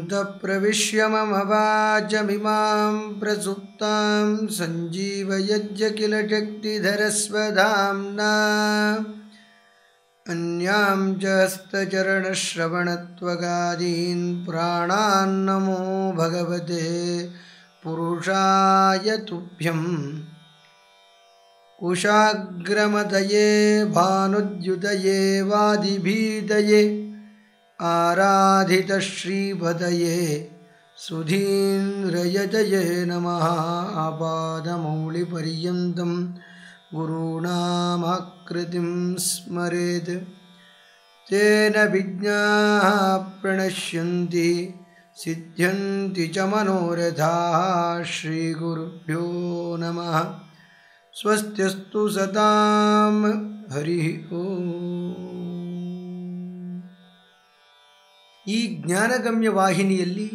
अन्तःप्रविश्य मम वाचमिमां प्रसुप्तां सञ्जीवयज्ञ किल शक्तिधरस्वधाम्ना अन्यां च हस्तचरणश्रवणत्वगादीन् प्राणान्नमो भगवते पुरुषाय तुभ्यम् कुशाग्रमदये भानुद्युतये वादिभीतये आराधितश्रीपदये सुधीन्द्रयजये नमः आपादमौलिपर्यन्तं गुरूणामाकृतिं स्मरेत् तेन विज्ञाः प्रणश्यन्ति सिद्ध्यन्ति च मनोरथाः श्रीगुरुभ्यो नमः ಸ್ವಸ್ತ್ಯಸ್ತು ಸತಾಂ ಹರಿ ಓಂ ಈ ಜ್ಞಾನಗಮ್ಯ ವಾಹಿನಿಯಲ್ಲಿ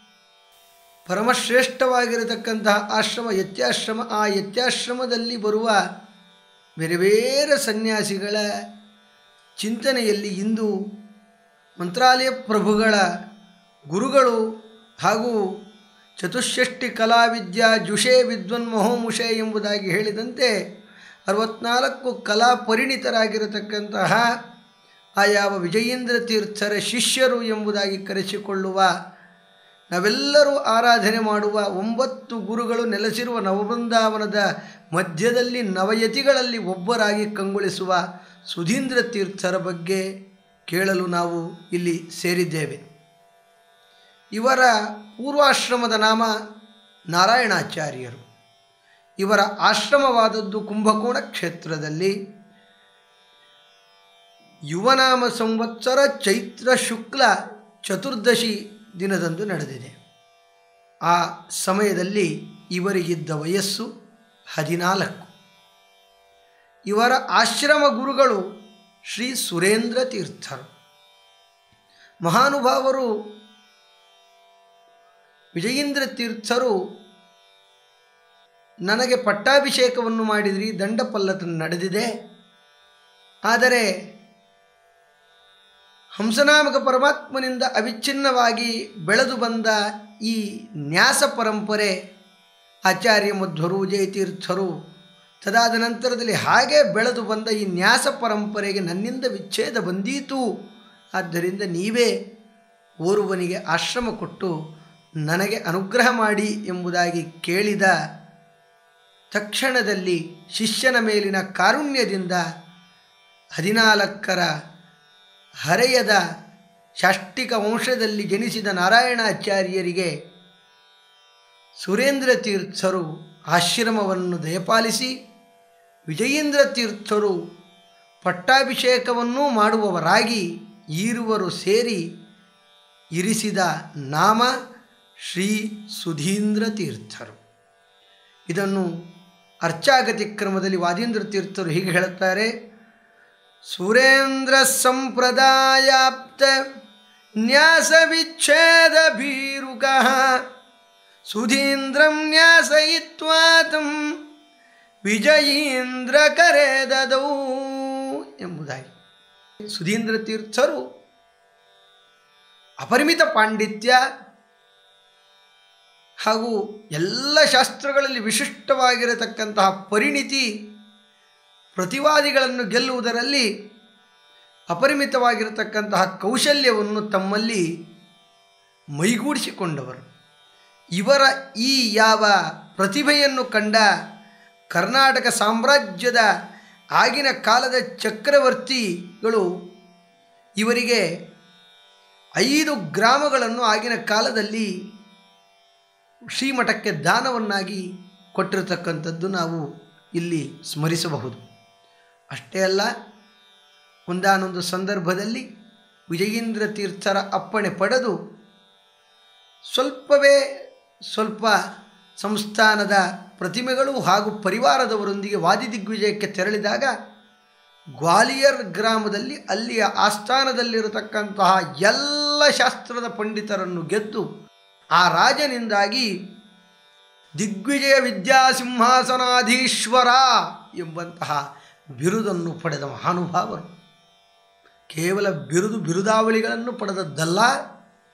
ಪರಮಶ್ರೇಷ್ಠವಾಗಿರತಕ್ಕಂತಹ ಆಶ್ರಮ ಯತ್ಯಾಶ್ರಮ ಆ ಯತ್ಯಾಶ್ರಮದಲ್ಲಿ ಬರುವ ಬೇರೆ ಬೇರೆ ಸನ್ಯಾಸಿಗಳ ಚಿಂತನೆಯಲ್ಲಿ ಇಂದು ಮಂತ್ರಾಲಯ ಪ್ರಭುಗಳ ಗುರುಗಳು ಹಾಗೂ ಚತುಷ್ಷಷ್ಟಿ ಕಲಾವಿದ್ಯಾ ಜುಷೇ ವಿದ್ವನ್ ಮಹೋಮುಷೆ ಎಂಬುದಾಗಿ ಹೇಳಿದಂತೆ ಅರವತ್ನಾಲ್ಕು ಕಲಾ ಪರಿಣಿತರಾಗಿರತಕ್ಕಂತಹ ಆ ಯಾವ ವಿಜಯೇಂದ್ರ ತೀರ್ಥರ ಶಿಷ್ಯರು ಎಂಬುದಾಗಿ ಕರೆಸಿಕೊಳ್ಳುವ ನಾವೆಲ್ಲರೂ ಆರಾಧನೆ ಮಾಡುವ ಒಂಬತ್ತು ಗುರುಗಳು ನೆಲೆಸಿರುವ ನವಬೃಂದಾವನದ ಮಧ್ಯದಲ್ಲಿ ನವಯತಿಗಳಲ್ಲಿ ಒಬ್ಬರಾಗಿ ಕಂಗೊಳಿಸುವ ಸುಧೀಂದ್ರ ತೀರ್ಥರ ಬಗ್ಗೆ ಕೇಳಲು ನಾವು ಇಲ್ಲಿ ಸೇರಿದ್ದೇವೆ ಇವರ ಪೂರ್ವಾಶ್ರಮದ ನಾಮ ನಾರಾಯಣಾಚಾರ್ಯರು ಇವರ ಆಶ್ರಮವಾದದ್ದು ಕುಂಭಕೋಣ ಕ್ಷೇತ್ರದಲ್ಲಿ ಯುವನಾಮ ಸಂವತ್ಸರ ಚೈತ್ರ ಶುಕ್ಲ ಚತುರ್ದಶಿ ದಿನದಂದು ನಡೆದಿದೆ ಆ ಸಮಯದಲ್ಲಿ ಇವರಿಗಿದ್ದ ವಯಸ್ಸು ಹದಿನಾಲ್ಕು ಇವರ ಆಶ್ರಮ ಗುರುಗಳು ಶ್ರೀ ಸುರೇಂದ್ರ ತೀರ್ಥರು ಮಹಾನುಭಾವರು ವಿಜಯೇಂದ್ರ ತೀರ್ಥರು ನನಗೆ ಪಟ್ಟಾಭಿಷೇಕವನ್ನು ಮಾಡಿದ್ರಿ ದಂಡಪಲ್ಲತ ನಡೆದಿದೆ ಆದರೆ ಹಂಸನಾಮಕ ಪರಮಾತ್ಮನಿಂದ ಅವಿಚ್ಛಿನ್ನವಾಗಿ ಬೆಳೆದು ಬಂದ ಈ ನ್ಯಾಸ ಪರಂಪರೆ ಆಚಾರ್ಯ ಮಧ್ವರು ಜಯತೀರ್ಥರು ತದಾದ ನಂತರದಲ್ಲಿ ಹಾಗೆ ಬೆಳೆದು ಬಂದ ಈ ನ್ಯಾಸ ಪರಂಪರೆಗೆ ನನ್ನಿಂದ ವಿಚ್ಛೇದ ಬಂದೀತು ಆದ್ದರಿಂದ ನೀವೇ ಓರ್ವನಿಗೆ ಆಶ್ರಮ ಕೊಟ್ಟು ನನಗೆ ಅನುಗ್ರಹ ಮಾಡಿ ಎಂಬುದಾಗಿ ಕೇಳಿದ ತಕ್ಷಣದಲ್ಲಿ ಶಿಷ್ಯನ ಮೇಲಿನ ಕಾರುಣ್ಯದಿಂದ ಹದಿನಾಲ್ಕರ ಹರೆಯದ ಶಾಷ್ಟಿಕ ವಂಶದಲ್ಲಿ ಜನಿಸಿದ ನಾರಾಯಣಾಚಾರ್ಯರಿಗೆ ಸುರೇಂದ್ರ ತೀರ್ಥರು ಆಶ್ರಮವನ್ನು ದಯಪಾಲಿಸಿ ವಿಜಯೇಂದ್ರ ತೀರ್ಥರು ಪಟ್ಟಾಭಿಷೇಕವನ್ನೂ ಮಾಡುವವರಾಗಿ ಈರುವರು ಸೇರಿ ಇರಿಸಿದ ನಾಮ ಶ್ರೀ ಸುಧೀಂದ್ರ ತೀರ್ಥರು ಇದನ್ನು ಅರ್ಚಾಗತಿ ಕ್ರಮದಲ್ಲಿ ವಾದೀಂದ್ರ ತೀರ್ಥರು ಹೀಗೆ ಹೇಳುತ್ತಾರೆ ಸುರೇಂದ್ರ ಸಂಪ್ರದಾಯಾಪ್ತ ನ್ಯಾಸ ವಿಚ್ಛೇದ ಭೀರುಕ ಸುಧೀಂದ್ರಂ ನ್ಯಾಸಯಿತ್ವಾತಂ ವಿಜಯೀಂದ್ರ ಕರೆದದೌ ಎಂಬುದಾಗಿ ಸುಧೀಂದ್ರ ತೀರ್ಥರು ಅಪರಿಮಿತ ಪಾಂಡಿತ್ಯ ಹಾಗೂ ಎಲ್ಲ ಶಾಸ್ತ್ರಗಳಲ್ಲಿ ವಿಶಿಷ್ಟವಾಗಿರತಕ್ಕಂತಹ ಪರಿಣಿತಿ ಪ್ರತಿವಾದಿಗಳನ್ನು ಗೆಲ್ಲುವುದರಲ್ಲಿ ಅಪರಿಮಿತವಾಗಿರತಕ್ಕಂತಹ ಕೌಶಲ್ಯವನ್ನು ತಮ್ಮಲ್ಲಿ ಮೈಗೂಡಿಸಿಕೊಂಡವರು ಇವರ ಈ ಯಾವ ಪ್ರತಿಭೆಯನ್ನು ಕಂಡ ಕರ್ನಾಟಕ ಸಾಮ್ರಾಜ್ಯದ ಆಗಿನ ಕಾಲದ ಚಕ್ರವರ್ತಿಗಳು ಇವರಿಗೆ ಐದು ಗ್ರಾಮಗಳನ್ನು ಆಗಿನ ಕಾಲದಲ್ಲಿ ಶ್ರೀಮಠಕ್ಕೆ ದಾನವನ್ನಾಗಿ ಕೊಟ್ಟಿರತಕ್ಕಂಥದ್ದು ನಾವು ಇಲ್ಲಿ ಸ್ಮರಿಸಬಹುದು ಅಷ್ಟೇ ಅಲ್ಲ ಒಂದಾನೊಂದು ಸಂದರ್ಭದಲ್ಲಿ ವಿಜಯೇಂದ್ರ ತೀರ್ಥರ ಅಪ್ಪಣೆ ಪಡೆದು ಸ್ವಲ್ಪವೇ ಸ್ವಲ್ಪ ಸಂಸ್ಥಾನದ ಪ್ರತಿಮೆಗಳು ಹಾಗೂ ಪರಿವಾರದವರೊಂದಿಗೆ ವಾದಿ ದಿಗ್ವಿಜಯಕ್ಕೆ ತೆರಳಿದಾಗ ಗ್ವಾಲಿಯರ್ ಗ್ರಾಮದಲ್ಲಿ ಅಲ್ಲಿಯ ಆಸ್ಥಾನದಲ್ಲಿರತಕ್ಕಂತಹ ಎಲ್ಲ ಶಾಸ್ತ್ರದ ಪಂಡಿತರನ್ನು ಗೆದ್ದು ಆ ರಾಜನಿಂದಾಗಿ ದಿಗ್ವಿಜಯ ವಿದ್ಯಾಸಿಂಹಾಸನಾಧೀಶ್ವರ ಎಂಬಂತಹ ಬಿರುದನ್ನು ಪಡೆದ ಮಹಾನುಭಾವರು ಕೇವಲ ಬಿರುದು ಬಿರುದಾವಳಿಗಳನ್ನು ಪಡೆದದ್ದಲ್ಲ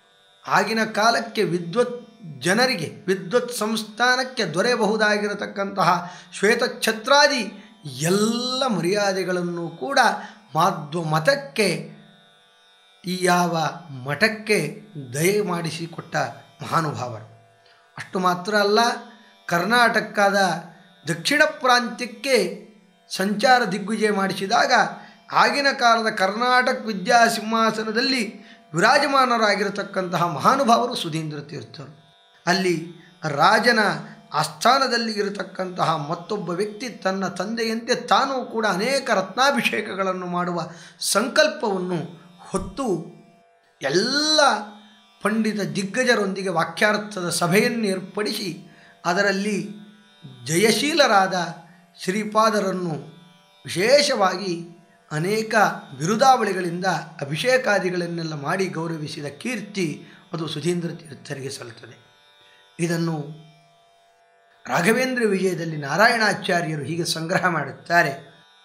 ಆಗಿನ ಕಾಲಕ್ಕೆ ವಿದ್ವತ್ ಜನರಿಗೆ ವಿದ್ವತ್ ಸಂಸ್ಥಾನಕ್ಕೆ ದೊರೆಯಬಹುದಾಗಿರತಕ್ಕಂತಹ ಶ್ವೇತಛತ್ರಾದಿ ಎಲ್ಲ ಮರ್ಯಾದೆಗಳನ್ನು ಕೂಡ ಮಾಧ್ವ ಮತಕ್ಕೆ ಈ ಯಾವ ಮಠಕ್ಕೆ ದಯೆ ಮಾಡಿಸಿಕೊಟ್ಟ ಮಹಾನುಭಾವರು ಅಷ್ಟು ಮಾತ್ರ ಅಲ್ಲ ಕರ್ನಾಟಕದ ದಕ್ಷಿಣ ಪ್ರಾಂತ್ಯಕ್ಕೆ ಸಂಚಾರ ದಿಗ್ವಿಜಯ ಮಾಡಿಸಿದಾಗ ಆಗಿನ ಕಾಲದ ಕರ್ನಾಟಕ ವಿದ್ಯಾ ಸಿಂಹಾಸನದಲ್ಲಿ ವಿರಾಜಮಾನರಾಗಿರತಕ್ಕಂತಹ ಮಹಾನುಭಾವರು ಸುಧೀಂದ್ರ ತೀರ್ಥರು ಅಲ್ಲಿ ರಾಜನ ಆಸ್ಥಾನದಲ್ಲಿ ಇರತಕ್ಕಂತಹ ಮತ್ತೊಬ್ಬ ವ್ಯಕ್ತಿ ತನ್ನ ತಂದೆಯಂತೆ ತಾನೂ ಕೂಡ ಅನೇಕ ರತ್ನಾಭಿಷೇಕಗಳನ್ನು ಮಾಡುವ ಸಂಕಲ್ಪವನ್ನು ಹೊತ್ತು ಎಲ್ಲ ಪಂಡಿತ ದಿಗ್ಗಜರೊಂದಿಗೆ ವಾಕ್ಯಾರ್ಥದ ಸಭೆಯನ್ನು ಏರ್ಪಡಿಸಿ ಅದರಲ್ಲಿ ಜಯಶೀಲರಾದ ಶ್ರೀಪಾದರನ್ನು ವಿಶೇಷವಾಗಿ ಅನೇಕ ಬಿರುದಾವಳಿಗಳಿಂದ ಅಭಿಷೇಕಾದಿಗಳನ್ನೆಲ್ಲ ಮಾಡಿ ಗೌರವಿಸಿದ ಕೀರ್ತಿ ಅದು ಸುಧೀಂದ್ರ ತೀರ್ಥರಿಗೆ ಸಲ್ಲುತ್ತದೆ ಇದನ್ನು ರಾಘವೇಂದ್ರ ವಿಜಯದಲ್ಲಿ ನಾರಾಯಣಾಚಾರ್ಯರು ಹೀಗೆ ಸಂಗ್ರಹ ಮಾಡುತ್ತಾರೆ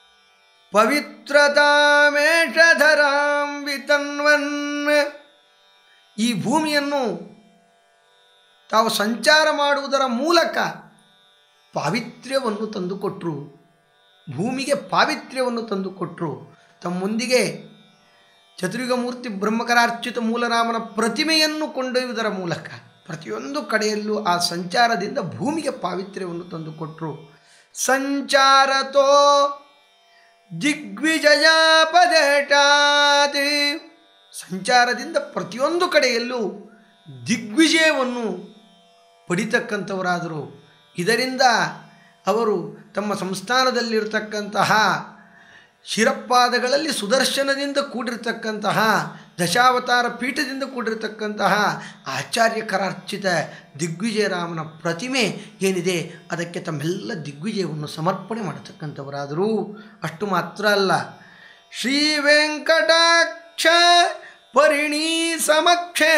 ಪವಿತ್ರತಾಮೇಷಧರಾಂ ವಿತನ್ವನ್ ಈ ಭೂಮಿಯನ್ನು ತಾವು ಸಂಚಾರ ಮಾಡುವುದರ ಮೂಲಕ ಪಾವಿತ್ರ್ಯವನ್ನು ತಂದುಕೊಟ್ರು ಭೂಮಿಗೆ ಪಾವಿತ್ರ್ಯವನ್ನು ತಂದುಕೊಟ್ರು ತಮ್ಮೊಂದಿಗೆ ಚತುರ್ಯುಗಮೂರ್ತಿ ಬ್ರಹ್ಮಕರಾರ್ಚಿತ ಮೂಲರಾಮನ ಪ್ರತಿಮೆಯನ್ನು ಕೊಂಡೊಯ್ಯುವುದರ ಮೂಲಕ ಪ್ರತಿಯೊಂದು ಕಡೆಯಲ್ಲೂ ಆ ಸಂಚಾರದಿಂದ ಭೂಮಿಗೆ ಪಾವಿತ್ರ್ಯವನ್ನು ತಂದುಕೊಟ್ರು ಸಂಚಾರತೋ ದಿಗ್ವಿಜಯ ಪದೇಟಾತಿ ಸಂಚಾರದಿಂದ ಪ್ರತಿಯೊಂದು ಕಡೆಯಲ್ಲೂ ದಿಗ್ವಿಜಯವನ್ನು ಪಡಿತಕ್ಕಂಥವರಾದರು ಇದರಿಂದ ಅವರು ತಮ್ಮ ಸಂಸ್ಥಾನದಲ್ಲಿರ್ತಕ್ಕಂತಹ ಶಿರಪಾದಗಳಲ್ಲಿ ಸುದರ್ಶನದಿಂದ ಕೂಡಿರ್ತಕ್ಕಂತಹ ದಶಾವತಾರ ಪೀಠದಿಂದ ಕೂಡಿರ್ತಕ್ಕಂತಹ ಆಚಾರ್ಯ ಕರಾರ್ಚಿತ ದಿಗ್ವಿಜಯರಾಮನ ಪ್ರತಿಮೆ ಏನಿದೆ ಅದಕ್ಕೆ ತಮ್ಮೆಲ್ಲ ದಿಗ್ವಿಜಯವನ್ನು ಸಮರ್ಪಣೆ ಮಾಡತಕ್ಕಂಥವರಾದರೂ ಅಷ್ಟು ಮಾತ್ರ ಅಲ್ಲ ಶ್ರೀ ವೆಂಕಟಾಕ್ಷ ಪರಿಣಿ ಸಮಕ್ಷೆ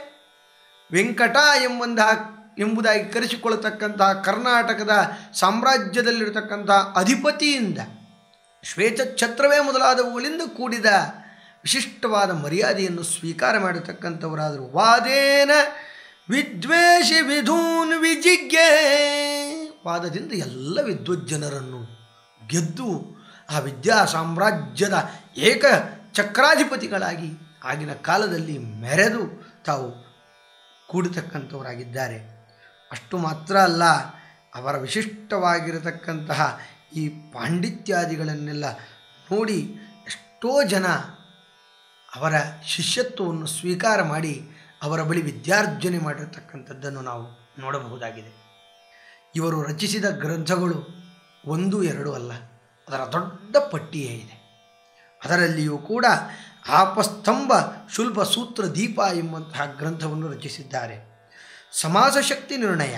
ವೆಂಕಟ ಎಂಬಂತಹ ಎಂಬುದಾಗಿ ಕರೆಸಿಕೊಳ್ಳತಕ್ಕಂತಹ ಕರ್ನಾಟಕದ ಸಾಮ್ರಾಜ್ಯದಲ್ಲಿರತಕ್ಕಂತಹ ಅಧಿಪತಿಯಿಂದ ಶ್ವೇತಛತ್ರವೇ ಮೊದಲಾದವುಗಳಿಂದ ಕೂಡಿದ ವಿಶಿಷ್ಟವಾದ ಮರ್ಯಾದೆಯನ್ನು ಸ್ವೀಕಾರ ಮಾಡತಕ್ಕಂಥವರಾದರು ವಾದೇನ ವಿದ್ವೇಷಿ ವಿಧೂನ್ ವಿಜಿಜ್ಞೆ ವಾದದಿಂದ ಎಲ್ಲ ವಿದ್ವಜ್ಜನರನ್ನು ಗೆದ್ದು ಆ ವಿದ್ಯಾ ಸಾಮ್ರಾಜ್ಯದ ಏಕ ಚಕ್ರಾಧಿಪತಿಗಳಾಗಿ ಆಗಿನ ಕಾಲದಲ್ಲಿ ಮೆರೆದು ತಾವು ಕೂಡತಕ್ಕಂಥವರಾಗಿದ್ದಾರೆ ಅಷ್ಟು ಮಾತ್ರ ಅಲ್ಲ ಅವರ ವಿಶಿಷ್ಟವಾಗಿರತಕ್ಕಂತಹ ಈ ಪಾಂಡಿತ್ಯಾದಿಗಳನ್ನೆಲ್ಲ ನೋಡಿ ಎಷ್ಟೋ ಜನ ಅವರ ಶಿಷ್ಯತ್ವವನ್ನು ಸ್ವೀಕಾರ ಮಾಡಿ ಅವರ ಬಳಿ ವಿದ್ಯಾರ್ಜನೆ ಮಾಡಿರತಕ್ಕಂಥದ್ದನ್ನು ನಾವು ನೋಡಬಹುದಾಗಿದೆ ಇವರು ರಚಿಸಿದ ಗ್ರಂಥಗಳು ಒಂದು ಎರಡು ಅಲ್ಲ ಅದರ ದೊಡ್ಡ ಪಟ್ಟಿಯೇ ಇದೆ ಅದರಲ್ಲಿಯೂ ಕೂಡ ಆಪಸ್ತಂಭ ಶುಲ್ಭ ಸೂತ್ರ ದೀಪ ಎಂಬಂತಹ ಗ್ರಂಥವನ್ನು ರಚಿಸಿದ್ದಾರೆ ಸಮಾಸ ಶಕ್ತಿ ನಿರ್ಣಯ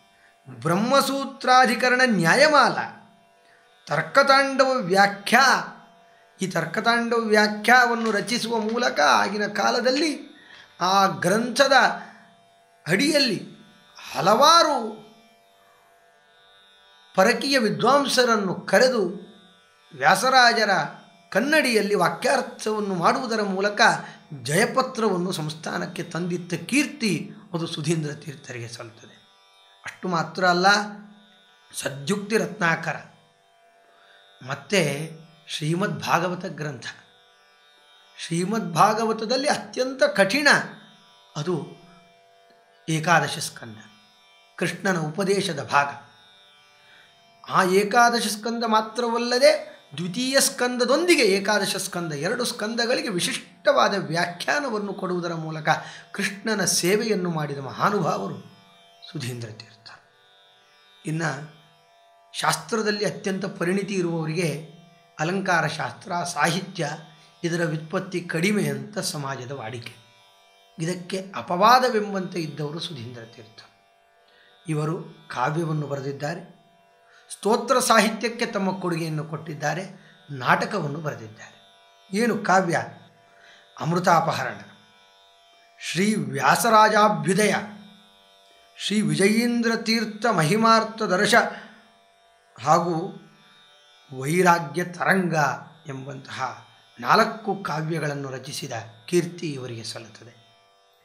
ಬ್ರಹ್ಮಸೂತ್ರಾಧಿಕರಣ ನ್ಯಾಯಮಾಲ ತರ್ಕತಾಂಡವ ವ್ಯಾಖ್ಯಾ ಈ ತರ್ಕತಾಂಡವ ವ್ಯಾಖ್ಯಾವನ್ನು ರಚಿಸುವ ಮೂಲಕ ಆಗಿನ ಕಾಲದಲ್ಲಿ ಆ ಗ್ರಂಥದ ಅಡಿಯಲ್ಲಿ ಹಲವಾರು ಪರಕೀಯ ವಿದ್ವಾಂಸರನ್ನು ಕರೆದು ವ್ಯಾಸರಾಜರ ಕನ್ನಡಿಯಲ್ಲಿ ವಾಕ್ಯಾರ್ಥವನ್ನು ಮಾಡುವುದರ ಮೂಲಕ ಜಯಪತ್ರವನ್ನು ಸಂಸ್ಥಾನಕ್ಕೆ ತಂದಿತ್ತ ಕೀರ್ತಿ ಅದು ಸುಧೀಂದ್ರ ತೀರ್ಥರಿಗೆ ಸಲ್ಲುತ್ತದೆ ಅಷ್ಟು ಮಾತ್ರ ಅಲ್ಲ ಸದ್ಯುಕ್ತಿ ರತ್ನಾಕರ ಮತ್ತು ಶ್ರೀಮದ್ ಭಾಗವತ ಗ್ರಂಥ ಶ್ರೀಮದ್ ಭಾಗವತದಲ್ಲಿ ಅತ್ಯಂತ ಕಠಿಣ ಅದು ಏಕಾದಶ ಸ್ಕಂದ ಕೃಷ್ಣನ ಉಪದೇಶದ ಭಾಗ ಆ ಏಕಾದಶ ಸ್ಕಂದ ಮಾತ್ರವಲ್ಲದೆ ದ್ವಿತೀಯ ಸ್ಕಂದದೊಂದಿಗೆ ಏಕಾದಶ ಸ್ಕಂದ ಎರಡು ಸ್ಕಂದಗಳಿಗೆ ವಿಶಿಷ್ಟವಾದ ವ್ಯಾಖ್ಯಾನವನ್ನು ಕೊಡುವುದರ ಮೂಲಕ ಕೃಷ್ಣನ ಸೇವೆಯನ್ನು ಮಾಡಿದ ಮಹಾನುಭಾವರು ಸುಧೀಂದ್ರ ತೀರ್ಥ ಇನ್ನು ಶಾಸ್ತ್ರದಲ್ಲಿ ಅತ್ಯಂತ ಪರಿಣಿತಿ ಇರುವವರಿಗೆ ಅಲಂಕಾರ ಶಾಸ್ತ್ರ ಸಾಹಿತ್ಯ ಇದರ ವ್ಯುತ್ಪತ್ತಿ ಕಡಿಮೆ ಅಂತ ಸಮಾಜದ ವಾಡಿಕೆ ಇದಕ್ಕೆ ಅಪವಾದವೆಂಬಂತೆ ಇದ್ದವರು ಸುಧೀಂದ್ರ ತೀರ್ಥ ಇವರು ಕಾವ್ಯವನ್ನು ಬರೆದಿದ್ದಾರೆ ಸ್ತೋತ್ರ ಸಾಹಿತ್ಯಕ್ಕೆ ತಮ್ಮ ಕೊಡುಗೆಯನ್ನು ಕೊಟ್ಟಿದ್ದಾರೆ ನಾಟಕವನ್ನು ಬರೆದಿದ್ದಾರೆ ಏನು ಕಾವ್ಯ ಅಮೃತಾಪಹರಣ ಶ್ರೀ ವ್ಯಾಸರಾಜಾಭ್ಯುದಯ ಶ್ರೀ ವಿಜಯೀಂದ್ರ ತೀರ್ಥ ಮಹಿಮಾರ್ಥ ದರ್ಶ ಹಾಗೂ ವೈರಾಗ್ಯ ತರಂಗ ಎಂಬಂತಹ ನಾಲ್ಕು ಕಾವ್ಯಗಳನ್ನು ರಚಿಸಿದ ಕೀರ್ತಿ ಇವರಿಗೆ ಸಲ್ಲುತ್ತದೆ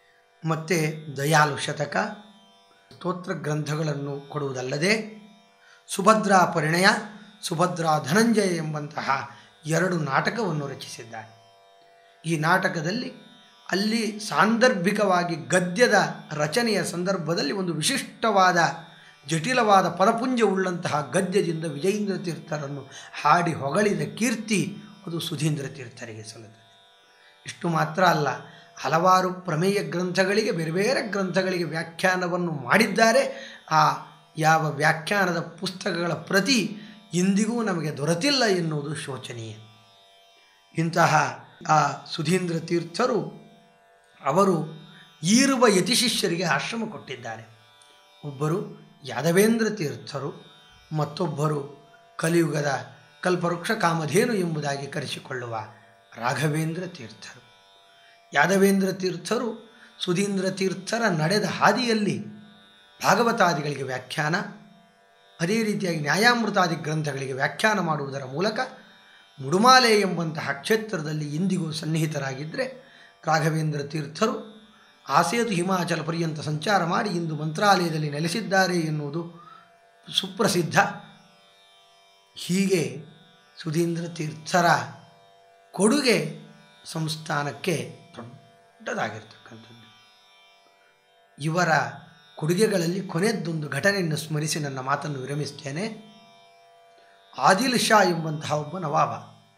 ಮತ್ತು ದಯಾಲು ಶತಕ ಸ್ತೋತ್ರ ಗ್ರಂಥಗಳನ್ನು ಕೊಡುವುದಲ್ಲದೆ ಸುಭದ್ರಾ ಪರಿಣಯ ಸುಭದ್ರಾ ಧನಂಜಯ ಎಂಬಂತಹ ಎರಡು ನಾಟಕವನ್ನು ರಚಿಸಿದ್ದಾರೆ ಈ ನಾಟಕದಲ್ಲಿ ಅಲ್ಲಿ ಸಾಂದರ್ಭಿಕವಾಗಿ ಗದ್ಯದ ರಚನೆಯ ಸಂದರ್ಭದಲ್ಲಿ ಒಂದು ವಿಶಿಷ್ಟವಾದ ಜಟಿಲವಾದ ಪದಪುಂಜವುಳ್ಳಂತಹ ಗದ್ಯದಿಂದ ವಿಜಯೇಂದ್ರ ತೀರ್ಥರನ್ನು ಹಾಡಿ ಹೊಗಳಿದ ಕೀರ್ತಿ ಅದು ಸುಧೀಂದ್ರ ತೀರ್ಥರಿಗೆ ಸಲ್ಲುತ್ತದೆ ಇಷ್ಟು ಮಾತ್ರ ಅಲ್ಲ ಹಲವಾರು ಪ್ರಮೇಯ ಗ್ರಂಥಗಳಿಗೆ ಬೇರೆ ಬೇರೆ ಗ್ರಂಥಗಳಿಗೆ ವ್ಯಾಖ್ಯಾನವನ್ನು ಮಾಡಿದ್ದಾರೆ ಆ ಯಾವ ವ್ಯಾಖ್ಯಾನದ ಪುಸ್ತಕಗಳ ಪ್ರತಿ ಇಂದಿಗೂ ನಮಗೆ ದೊರೆತಿಲ್ಲ ಎನ್ನುವುದು ಶೋಚನೀಯ ಇಂತಹ ಆ ಸುಧೀಂದ್ರ ತೀರ್ಥರು ಅವರು ಈರುವ ಯತಿಶಿಷ್ಯರಿಗೆ ಆಶ್ರಮ ಕೊಟ್ಟಿದ್ದಾರೆ ಒಬ್ಬರು ಯಾದವೇಂದ್ರ ತೀರ್ಥರು ಮತ್ತೊಬ್ಬರು ಕಲಿಯುಗದ ಕಲ್ಪವೃಕ್ಷ ಕಾಮಧೇನು ಎಂಬುದಾಗಿ ಕರೆಸಿಕೊಳ್ಳುವ ರಾಘವೇಂದ್ರ ತೀರ್ಥರು ಯಾದವೇಂದ್ರ ತೀರ್ಥರು ಸುಧೀಂದ್ರ ತೀರ್ಥರ ನಡೆದ ಹಾದಿಯಲ್ಲಿ ಭಾಗವತಾದಿಗಳಿಗೆ ವ್ಯಾಖ್ಯಾನ ಅದೇ ರೀತಿಯಾಗಿ ನ್ಯಾಯಾಮೃತಾದಿ ಗ್ರಂಥಗಳಿಗೆ ವ್ಯಾಖ್ಯಾನ ಮಾಡುವುದರ ಮೂಲಕ ಮುಡುಮಾಲೆ ಎಂಬಂತಹ ಕ್ಷೇತ್ರದಲ್ಲಿ ಇಂದಿಗೂ ಸನ್ನಿಹಿತರಾಗಿದ್ದರೆ ರಾಘವೇಂದ್ರ ತೀರ್ಥರು ಆಸೇತು ಹಿಮಾಚಲ ಪರ್ಯಂತ ಸಂಚಾರ ಮಾಡಿ ಇಂದು ಮಂತ್ರಾಲಯದಲ್ಲಿ ನೆಲೆಸಿದ್ದಾರೆ ಎನ್ನುವುದು ಸುಪ್ರಸಿದ್ಧ ಹೀಗೆ ಸುಧೀಂದ್ರ ತೀರ್ಥರ ಕೊಡುಗೆ ಸಂಸ್ಥಾನಕ್ಕೆ ದೊಡ್ಡದಾಗಿರ್ತಕ್ಕಂಥದ್ದು ಇವರ ಕೊಡುಗೆಗಳಲ್ಲಿ ಕೊನೆಯದೊಂದು ಘಟನೆಯನ್ನು ಸ್ಮರಿಸಿ ನನ್ನ ಮಾತನ್ನು ವಿರಮಿಸ್ತೇನೆ ಆದಿಲ್ ಶಾ ಎಂಬಂತಹ ಒಬ್ಬ ನವಾಬ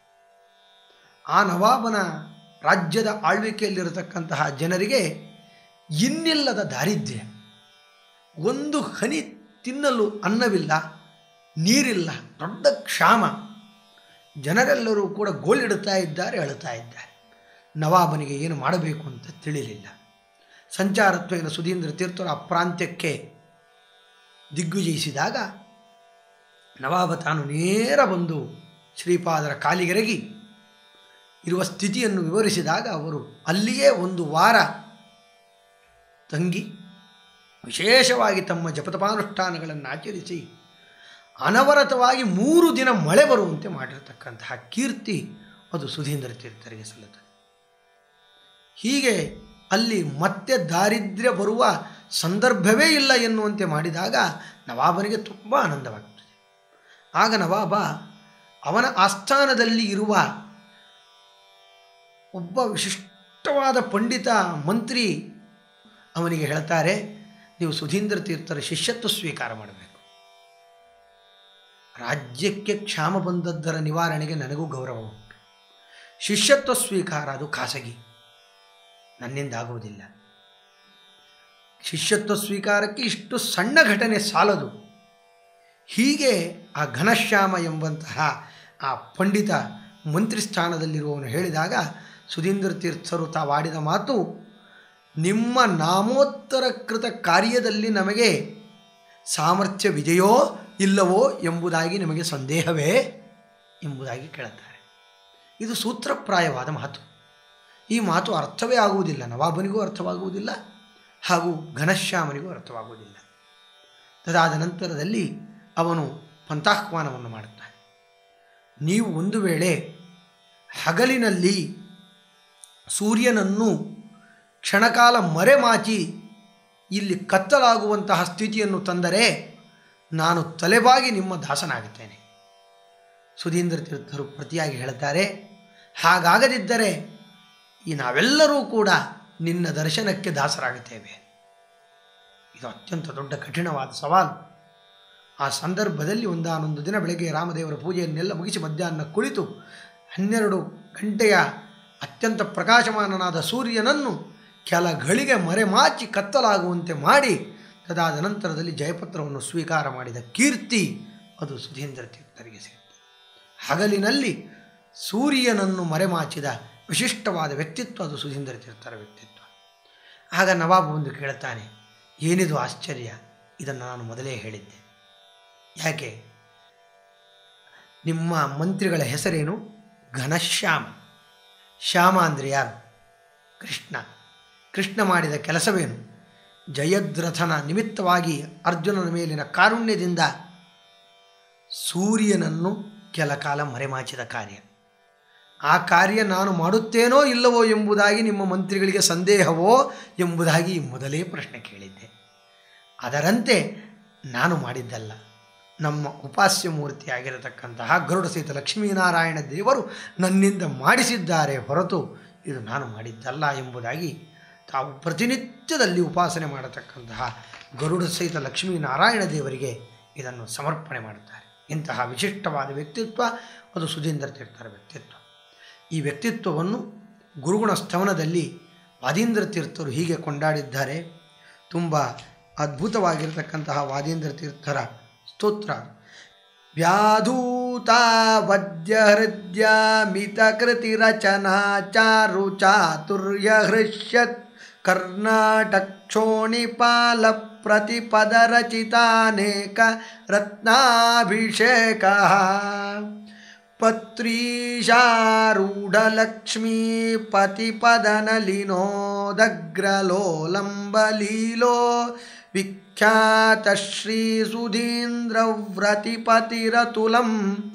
ಆ ನವಾಬನ ರಾಜ್ಯದ ಆಳ್ವಿಕೆಯಲ್ಲಿರತಕ್ಕಂತಹ ಜನರಿಗೆ ಇನ್ನಿಲ್ಲದ ದಾರಿದ್ರ್ಯ ಒಂದು ಹನಿ ತಿನ್ನಲು ಅನ್ನವಿಲ್ಲ ನೀರಿಲ್ಲ ದೊಡ್ಡ ಕ್ಷಾಮ ಜನರೆಲ್ಲರೂ ಕೂಡ ಗೋಳಿಡುತ್ತಾ ಇದ್ದಾರೆ ಅಳುತ್ತಾ ಇದ್ದಾರೆ ನವಾಬನಿಗೆ ಏನು ಮಾಡಬೇಕು ಅಂತ ತಿಳಿಲಿಲ್ಲ ಸಂಚಾರತ್ವೇನ ಸುಧೀಂದ್ರ ತೀರ್ಥರು ಆ ಪ್ರಾಂತ್ಯಕ್ಕೆ ದಿಗ್ವಿಜಯಿಸಿದಾಗ ನವಾಬ ತಾನು ನೇರ ಬಂದು ಶ್ರೀಪಾದರ ಕಾಲಿಗೆರಗಿ ಇರುವ ಸ್ಥಿತಿಯನ್ನು ವಿವರಿಸಿದಾಗ ಅವರು ಅಲ್ಲಿಯೇ ಒಂದು ವಾರ ತಂಗಿ ವಿಶೇಷವಾಗಿ ತಮ್ಮ ಜಪತಪಾನುಷ್ಠಾನಗಳನ್ನು ಆಚರಿಸಿ ಅನವರತವಾಗಿ ಮೂರು ದಿನ ಮಳೆ ಬರುವಂತೆ ಮಾಡಿರತಕ್ಕಂತಹ ಕೀರ್ತಿ ಅದು ಸುಧೀಂದ್ರ ತೀರ್ಥರಿಗೆ ಸಲ್ಲುತ್ತದೆ ಹೀಗೆ ಅಲ್ಲಿ ಮತ್ತೆ ದಾರಿದ್ರ್ಯ ಬರುವ ಸಂದರ್ಭವೇ ಇಲ್ಲ ಎನ್ನುವಂತೆ ಮಾಡಿದಾಗ ನವಾಬನಿಗೆ ತುಂಬ ಆನಂದವಾಗ್ತದೆ ಆಗ ನವಾಬ ಅವನ ಆಸ್ಥಾನದಲ್ಲಿ ಇರುವ ಒಬ್ಬ ವಿಶಿಷ್ಟವಾದ ಪಂಡಿತ ಮಂತ್ರಿ ಅವನಿಗೆ ಹೇಳ್ತಾರೆ ನೀವು ಸುಧೀಂದ್ರ ತೀರ್ಥರ ಶಿಷ್ಯತ್ವ ಸ್ವೀಕಾರ ಮಾಡಬೇಕು ರಾಜ್ಯಕ್ಕೆ ಕ್ಷಾಮ ಬಂದದ್ದರ ನಿವಾರಣೆಗೆ ನನಗೂ ಗೌರವ ಉಂಟು ಶಿಷ್ಯತ್ವ ಸ್ವೀಕಾರ ಅದು ಖಾಸಗಿ ನನ್ನಿಂದ ಆಗುವುದಿಲ್ಲ ಶಿಷ್ಯತ್ವ ಸ್ವೀಕಾರಕ್ಕೆ ಇಷ್ಟು ಸಣ್ಣ ಘಟನೆ ಸಾಲದು ಹೀಗೆ ಆ ಘನಶ್ಯಾಮ ಎಂಬಂತಹ ಆ ಪಂಡಿತ ಮಂತ್ರಿ ಸ್ಥಾನದಲ್ಲಿರುವವನು ಹೇಳಿದಾಗ ಸುಧೀಂದ್ರ ತೀರ್ಥರು ತಾವಾಡಿದ ಮಾತು ನಿಮ್ಮ ನಾಮೋತ್ತರಕೃತ ಕಾರ್ಯದಲ್ಲಿ ನಮಗೆ ಸಾಮರ್ಥ್ಯವಿದೆಯೋ ಇಲ್ಲವೋ ಎಂಬುದಾಗಿ ನಿಮಗೆ ಸಂದೇಹವೇ ಎಂಬುದಾಗಿ ಕೇಳುತ್ತಾರೆ ಇದು ಸೂತ್ರಪ್ರಾಯವಾದ ಮಾತು ಈ ಮಾತು ಅರ್ಥವೇ ಆಗುವುದಿಲ್ಲ ನವಾಬನಿಗೂ ಅರ್ಥವಾಗುವುದಿಲ್ಲ ಹಾಗೂ ಘನಶ್ಯಾಮನಿಗೂ ಅರ್ಥವಾಗುವುದಿಲ್ಲ ತದಾದ ನಂತರದಲ್ಲಿ ಅವನು ಪಂಥಾಹ್ವಾನವನ್ನು ಮಾಡುತ್ತಾನೆ ನೀವು ಒಂದು ವೇಳೆ ಹಗಲಿನಲ್ಲಿ ಸೂರ್ಯನನ್ನು ಕ್ಷಣಕಾಲ ಮರೆಮಾಚಿ ಇಲ್ಲಿ ಕತ್ತಲಾಗುವಂತಹ ಸ್ಥಿತಿಯನ್ನು ತಂದರೆ ನಾನು ತಲೆಬಾಗಿ ನಿಮ್ಮ ದಾಸನಾಗುತ್ತೇನೆ ಸುಧೀಂದ್ರ ತೀರ್ಥರು ಪ್ರತಿಯಾಗಿ ಹೇಳುತ್ತಾರೆ ಹಾಗಾಗದಿದ್ದರೆ ಈ ನಾವೆಲ್ಲರೂ ಕೂಡ ನಿನ್ನ ದರ್ಶನಕ್ಕೆ ದಾಸರಾಗುತ್ತೇವೆ ಇದು ಅತ್ಯಂತ ದೊಡ್ಡ ಕಠಿಣವಾದ ಸವಾಲು ಆ ಸಂದರ್ಭದಲ್ಲಿ ಒಂದಾನೊಂದು ದಿನ ಬೆಳಗ್ಗೆ ರಾಮದೇವರ ಪೂಜೆಯನ್ನೆಲ್ಲ ಮುಗಿಸಿ ಮಧ್ಯಾಹ್ನ ಕುಳಿತು ಹನ್ನೆರಡು ಗಂಟೆಯ ಅತ್ಯಂತ ಪ್ರಕಾಶಮಾನನಾದ ಸೂರ್ಯನನ್ನು ಕೆಲ ಗಳಿಗೆ ಮರೆಮಾಚಿ ಕತ್ತಲಾಗುವಂತೆ ಮಾಡಿ ತದಾದ ನಂತರದಲ್ಲಿ ಜಯಪತ್ರವನ್ನು ಸ್ವೀಕಾರ ಮಾಡಿದ ಕೀರ್ತಿ ಅದು ಸುಧೀಂದ್ರ ತೀರ್ಥರಿಗೆ ಸೇರಿತು ಹಗಲಿನಲ್ಲಿ ಸೂರ್ಯನನ್ನು ಮರೆಮಾಚಿದ ವಿಶಿಷ್ಟವಾದ ವ್ಯಕ್ತಿತ್ವ ಅದು ಸುಧೀಂದ್ರ ತೀರ್ಥರ ವ್ಯಕ್ತಿತ್ವ ಆಗ ನವಾಬ್ ಬಂದು ಕೇಳುತ್ತಾನೆ ಏನಿದು ಆಶ್ಚರ್ಯ ಇದನ್ನು ನಾನು ಮೊದಲೇ ಹೇಳಿದ್ದೆ ಯಾಕೆ ನಿಮ್ಮ ಮಂತ್ರಿಗಳ ಹೆಸರೇನು ಘನಶ್ಯಾಮ ಶ್ಯಾಮ ಅಂದರೆ ಯಾರು ಕೃಷ್ಣ ಕೃಷ್ಣ ಮಾಡಿದ ಕೆಲಸವೇನು ಜಯದ್ರಥನ ನಿಮಿತ್ತವಾಗಿ ಅರ್ಜುನನ ಮೇಲಿನ ಕಾರುಣ್ಯದಿಂದ ಸೂರ್ಯನನ್ನು ಕೆಲ ಕಾಲ ಮರೆಮಾಚಿದ ಕಾರ್ಯ ಆ ಕಾರ್ಯ ನಾನು ಮಾಡುತ್ತೇನೋ ಇಲ್ಲವೋ ಎಂಬುದಾಗಿ ನಿಮ್ಮ ಮಂತ್ರಿಗಳಿಗೆ ಸಂದೇಹವೋ ಎಂಬುದಾಗಿ ಮೊದಲೇ ಪ್ರಶ್ನೆ ಕೇಳಿದ್ದೆ ಅದರಂತೆ ನಾನು ಮಾಡಿದ್ದಲ್ಲ ನಮ್ಮ ಉಪಾಸ್ಯ ಮೂರ್ತಿಯಾಗಿರತಕ್ಕಂತಹ ಗರುಡ ಸಹಿತ ಲಕ್ಷ್ಮೀನಾರಾಯಣ ದೇವರು ನನ್ನಿಂದ ಮಾಡಿಸಿದ್ದಾರೆ ಹೊರತು ಇದು ನಾನು ಮಾಡಿದ್ದಲ್ಲ ಎಂಬುದಾಗಿ ತಾವು ಪ್ರತಿನಿತ್ಯದಲ್ಲಿ ಉಪಾಸನೆ ಮಾಡತಕ್ಕಂತಹ ಗರುಡ ಸಹಿತ ಲಕ್ಷ್ಮೀನಾರಾಯಣ ದೇವರಿಗೆ ಇದನ್ನು ಸಮರ್ಪಣೆ ಮಾಡುತ್ತಾರೆ ಇಂತಹ ವಿಶಿಷ್ಟವಾದ ವ್ಯಕ್ತಿತ್ವ ಅದು ಸುಧೀಂದ್ರ ತೀರ್ಥರ ವ್ಯಕ್ತಿತ್ವ ಈ ವ್ಯಕ್ತಿತ್ವವನ್ನು ಗುರುಗುಣ ಸ್ತವನದಲ್ಲಿ ವಾದೀಂದ್ರ ತೀರ್ಥರು ಹೀಗೆ ಕೊಂಡಾಡಿದ್ದಾರೆ ತುಂಬ ಅದ್ಭುತವಾಗಿರತಕ್ಕಂತಹ ವಾದೀಂದ್ರ ತೀರ್ಥರ ಸ್ತೋತ್ರ ವ್ಯಾಧೂತ ವದ್ಯ ಹೃದಯ ಮಿತಕೃತಿ ರಚನಾ ಚಾರು ಚಾತುರ್ಯ ಹೃಷ್ಯತ್ ಕರ್ನಾಟಕ್ಷೋಣಿಪಾಲ ಪ್ರತಿಪದ ರಚಿತಾನೇಕ ರತ್ನಾಭಿಷೇಕ ಪತ್ರೀಶಾರೂಢಲಕ್ಷ್ಮೀ ಪತಿಪದನಲಿನೋದಗ್ರಲೋಲಂಬಲೀಲೋ ವಿಖ್ಯಾತ ಶ್ರೀ ಸುಧೀಂದ್ರವ್ರತಿಪತಿರತುಲಂ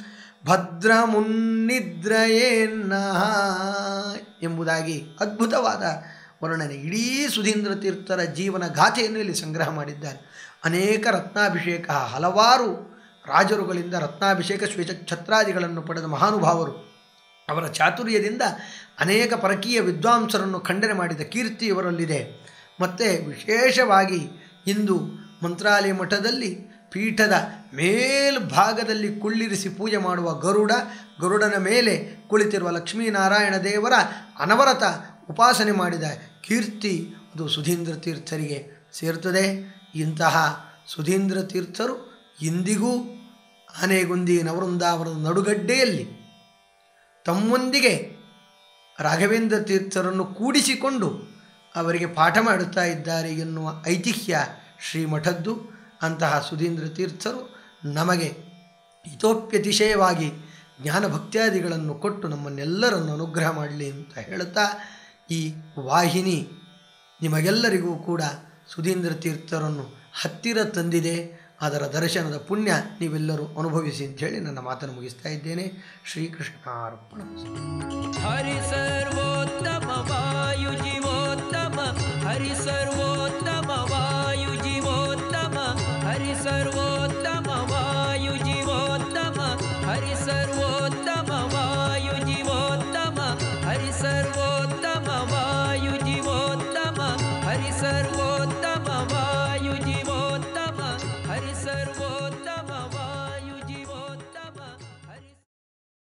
ಭದ್ರಮುನ್ನಿದ್ರಯೇನ್ನ ಎಂಬುದಾಗಿ ಅದ್ಭುತವಾದ ವರ್ಣನೆ ಇಡೀ ಸುಧೀಂದ್ರ ತೀರ್ಥರ ಜೀವನ ಗಾಥೆಯನ್ನು ಇಲ್ಲಿ ಸಂಗ್ರಹ ಮಾಡಿದ್ದಾರೆ ಅನೇಕ ರತ್ನಾಭಿಷೇಕ ಹಲವಾರು ರಾಜರುಗಳಿಂದ ರತ್ನಾಭಿಷೇಕ ಶ್ವೇತ ಛತ್ರಾದಿಗಳನ್ನು ಪಡೆದ ಮಹಾನುಭಾವರು ಅವರ ಚಾತುರ್ಯದಿಂದ ಅನೇಕ ಪರಕೀಯ ವಿದ್ವಾಂಸರನ್ನು ಖಂಡನೆ ಮಾಡಿದ ಕೀರ್ತಿ ಇವರಲ್ಲಿದೆ ಮತ್ತು ವಿಶೇಷವಾಗಿ ಇಂದು ಮಂತ್ರಾಲಯ ಮಠದಲ್ಲಿ ಪೀಠದ ಮೇಲ್ಭಾಗದಲ್ಲಿ ಕುಳ್ಳಿರಿಸಿ ಪೂಜೆ ಮಾಡುವ ಗರುಡ ಗರುಡನ ಮೇಲೆ ಕುಳಿತಿರುವ ಲಕ್ಷ್ಮೀನಾರಾಯಣ ದೇವರ ಅನವರತ ಉಪಾಸನೆ ಮಾಡಿದ ಕೀರ್ತಿ ಅದು ಸುಧೀಂದ್ರ ತೀರ್ಥರಿಗೆ ಸೇರ್ತದೆ ಇಂತಹ ಸುಧೀಂದ್ರ ತೀರ್ಥರು ಇಂದಿಗೂ ಆನೆಗುಂದಿ ನವವೃಂದಾವನದ ನಡುಗಡ್ಡೆಯಲ್ಲಿ ತಮ್ಮೊಂದಿಗೆ ರಾಘವೇಂದ್ರ ತೀರ್ಥರನ್ನು ಕೂಡಿಸಿಕೊಂಡು ಅವರಿಗೆ ಪಾಠ ಮಾಡುತ್ತಾ ಇದ್ದಾರೆ ಎನ್ನುವ ಐತಿಹ್ಯ ಶ್ರೀಮಠದ್ದು ಅಂತಹ ಸುಧೀಂದ್ರ ತೀರ್ಥರು ನಮಗೆ ಹಿತೋಪ್ಯತಿಶಯವಾಗಿ ಜ್ಞಾನ ಭಕ್ತ್ಯಾದಿಗಳನ್ನು ಕೊಟ್ಟು ನಮ್ಮನ್ನೆಲ್ಲರನ್ನು ಅನುಗ್ರಹ ಮಾಡಲಿ ಅಂತ ಹೇಳುತ್ತಾ ಈ ವಾಹಿನಿ ನಿಮಗೆಲ್ಲರಿಗೂ ಕೂಡ ಸುಧೀಂದ್ರ ತೀರ್ಥರನ್ನು ಹತ್ತಿರ ತಂದಿದೆ ಅದರ ದರ್ಶನದ ಪುಣ್ಯ ನೀವೆಲ್ಲರೂ ಅನುಭವಿಸಿ ಅಂತ ಹೇಳಿ ನನ್ನ ಮಾತನ್ನು ಮುಗಿಸ್ತಾ ಇದ್ದೇನೆ ಶ್ರೀಕೃಷ್ಣಾರ್ಪಣ हरि सर्वोत्तम वायु जीवोत्तम हरि सर्वोत्तम वायु जीवोत्तम हरि सर्वोत्तम वायु जीवोत्तम हरि सर्व